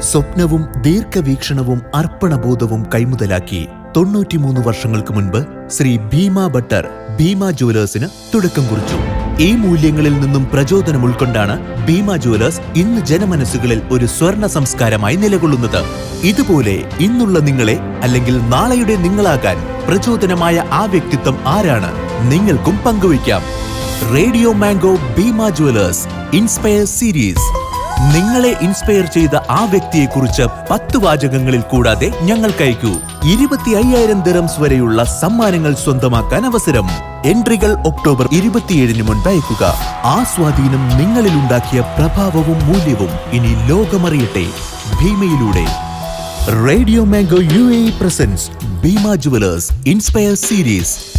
സ്വപ്നവും ദീർഘവീക്ഷണവും അർപ്പണബോധവും കൈമുതലാക്കി തൊണ്ണൂറ്റിമൂന്ന് വർഷങ്ങൾക്ക് മുൻപ് ശ്രീ ഭീമ ഭട്ടർ ഭീമ ജുവലേഴ്സിന് തുടക്കം കുറിച്ചു ഈ മൂല്യങ്ങളിൽ നിന്നും പ്രചോദനം ഉൾക്കൊണ്ടാണ് ഭീമ ജുവലേഴ്സ് ഇന്ന് ജനമനസ്സുകളിൽ ഒരു സ്വർണ സംസ്കാരമായി നിലകൊള്ളുന്നത് ഇതുപോലെ ഇന്നുള്ള നിങ്ങളെ അല്ലെങ്കിൽ നാളെയുടെ നിങ്ങളാകാൻ പ്രചോദനമായ ആ വ്യക്തിത്വം ആരാണ് നിങ്ങൾക്കും പങ്കുവയ്ക്കാം radio mango Bhima jewellers inspire series നിങ്ങളെ ഇൻസ്പയർ ചെയ്ത ആ വ്യക്തിയെക്കുറിച്ച് പത്ത് വാചകങ്ങളിൽ കൂടാതെ ഞങ്ങൾക്ക് അയക്കൂ ഇരുപത്തി അയ്യായിരം ദിറംസ് വരെയുള്ള സമ്മാനങ്ങൾ സ്വന്തമാക്കാൻ അവസരം എൻട്രികൾ ഒക്ടോബർ ഇരുപത്തിയേഴിന് മുൻപ് അയക്കുക ആ സ്വാധീനം നിങ്ങളിൽ ഉണ്ടാക്കിയ പ്രഭാവവും മൂല്യവും ഇനി ലോകമറിയട്ടെ ഭീമയിലൂടെ radio mango you a presence Bhima jewellers inspire series